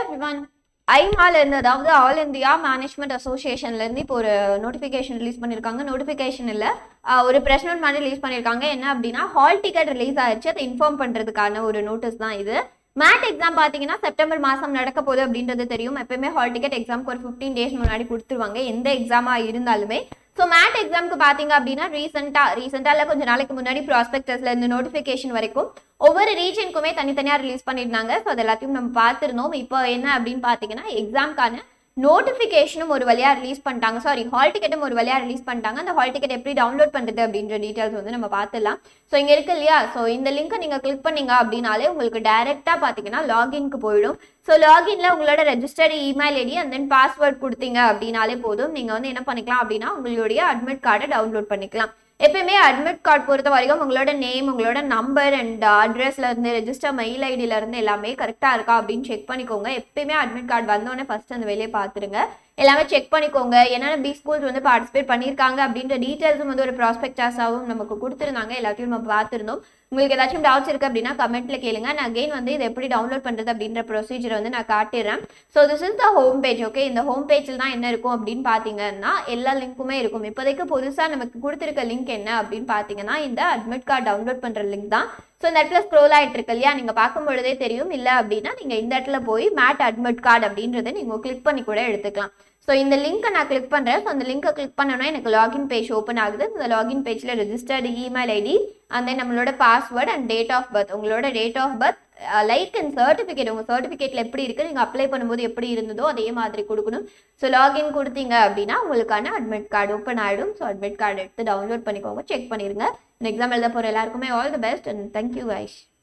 everyone ஐமால இருந்து அதாவது all India management அசோசியேஷன்ல இருந்து இப்போ ஒரு நோட்டிஃபிகேஷன் ரிலீஸ் பண்ணிருக்காங்க நோட்டிஃபிகேஷன் இல்ல ஆஹ் ஒரு பிரஸ் நோட் மாதிரி ரிலீஸ் பண்ணிருக்காங்க என்ன அப்படின்னா ஹால் டிக்கெட் ரிலீஸ் ஆயிடுச்சு அதை இன்ஃபார்ம் பண்றதுக்கான ஒரு நோட்டீஸ் தான் இது மேட் எக்ஸாம் பார்த்தீங்கன்னா செப்டம்பர் மாதம் நடக்க போகுது அப்படின்றது தெரியும் எப்பயுமே ஹால் டிக்கெட் எக்ஸாம்க்கு ஒரு ஃபிஃப்டீன் டேஸ் முன்னாடி கொடுத்துருவாங்க எந்த எக்ஸாமாக இருந்தாலுமே ஸோ மேட் எக்ஸாம்க்கு பார்த்தீங்க அப்படின்னா ரீசெண்டாக ரீசெண்டாக இல்லை கொஞ்சம் நாளைக்கு முன்னாடி ப்ராஸ்பெக்டஸ்ல இருந்து நோட்டிஃபிகேஷன் வரைக்கும் ஒவ்வொரு ரீஜனுக்குமே தனித்தனியாக ரிலீஸ் பண்ணியிருந்தாங்க ஸோ அது எல்லாத்தையும் நம்ம பார்த்துருந்தோம் இப்போ என்ன அப்படின்னு பார்த்தீங்கன்னா எக்ஸாம்க்கான நோட்டிஃபிகேஷனும் ஒரு வழியா ரிலீஸ் பண்ணிட்டாங்க சாரி ஹால் டிக்கெட்டும் ஒரு வழியா ரிலீஸ் பண்ணிட்டாங்க அந்த ஹால் டிக்கெட் எப்படி டவுன்லோட் பண்ணுறது அப்படின்ற டீட்டெயில்ஸ் வந்து நம்ம பார்த்துடலாம் ஸோ இங்கே இருக்கு இல்லையா ஸோ இந்த லிங்கை நீங்கள் கிளிக் பண்ணீங்க அப்படின்னாலே உங்களுக்கு டைரெக்டாக பார்த்தீங்கன்னா லாகின்க்கு போயிடும் ஸோ லாகின்ல உங்களோட registered email ID and then password கொடுத்தீங்க அப்படின்னாலே போதும் நீங்கள் வந்து என்ன பண்ணிக்கலாம் அப்படின்னா உங்களுடைய அட்மிட் கார்டை டவுன்லோட் பண்ணிக்கலாம் எப்பயுமே அட்மிட் கார்டு பொறுத்த வரைக்கும் உங்களோட நேம் உங்களோட நம்பர் அண்ட் அட்ரஸ்ல இருந்து ரெஜிஸ்டர் மெயில் ஐடியில இருந்து எல்லாமே கரெக்டா இருக்கா அப்படின்னு செக் பண்ணிக்கோங்க எப்பயுமே அட்மிட் கார்டு வந்தோடனே ஃபர்ஸ்ட் அந்த வேலையை பார்த்துருங்க எல்லாமே செக் பண்ணிக்கோங்க என்னென்ன பி ஸ்கூல்ஸ் வந்து பார்ட்டிசிபேட் பண்ணியிருக்காங்க அப்படின்ற டீட்டெயில்ஸும் வந்து ஒரு ப்ராஸ்பெக்டாஸாகவும் நமக்கு கொடுத்துருந்தாங்க எல்லாத்தையும் நம்ம பார்த்துருந்தோம் உங்களுக்கு ஏதாச்சும் டவுட்ஸ் இருக்கு அப்படின்னா கமெண்ட்ல கேளுங்க நான் அகைன் வந்து இதை எப்படி டவுன்லோட் பண்றது அப்படின்ற ப்ரொசீஜர் வந்து நான் காட்டிடுறேன் so this is the home page okay இந்த ஹோம் பேஜில் தான் என்ன இருக்கும் அப்படின்னு பார்த்தீங்கன்னா எல்லா லிங்க்குமே இருக்கும் இப்போதைக்கு புதுசாக நமக்கு கொடுத்துருக்க லிங்க் என்ன அப்படின்னு பார்த்தீங்கன்னா இந்த அட்மிட் கார்டு டவுன்லோட் பண்ணுற லிங்க் தான் ஸோ இந்த இடத்துல ஸ்க்ரோல் ஆகிட்டு இருக்கு இல்லையா நீங்கள் பார்க்கும் பொழுதே தெரியும் இல்லை அப்படின்னா நீங்கள் இந்த இடத்துல போய் மேட் அட்மிட் கார்டு அப்படின்றத நீங்கள் கிளிக் பண்ணி கூட எடுத்துக்கலாம் ஸோ இந்த லிங்க்கை நான் கிளிக் பண்ணுறேன் ஸோ அந்த லிங்க்கை கிளிக் பண்ணோன்னா எனக்கு லாகின் பேஜ் ஓப்பன் ஆகுது இந்த லாகின் பேஜில் ரெஜிஸ்டர்டு இமெயில் ஐடி அந்த நம்மளோட password and date of birth உங்களோட date of birth like and certificate உங்கள் சர்டிஃபிகேட்டில் எப்படி இருக்குது நீங்கள் அப்ளை பண்ணும்போது எப்படி இருந்ததோ அதே மாதிரி கொடுக்கணும் ஸோ லாகின் கொடுத்தீங்க அப்படின்னா உங்களுக்கான அட்மிட் கார்டு ஓப்பன் ஆகிடும் ஸோ அட்மிட் கார்டு எடுத்து டவுன்லோட் பண்ணிக்கோங்க செக் பண்ணிடுங்க இந்த எக்ஸாம் எழுத போகிற எல்லாருக்குமே all the best and thank you guys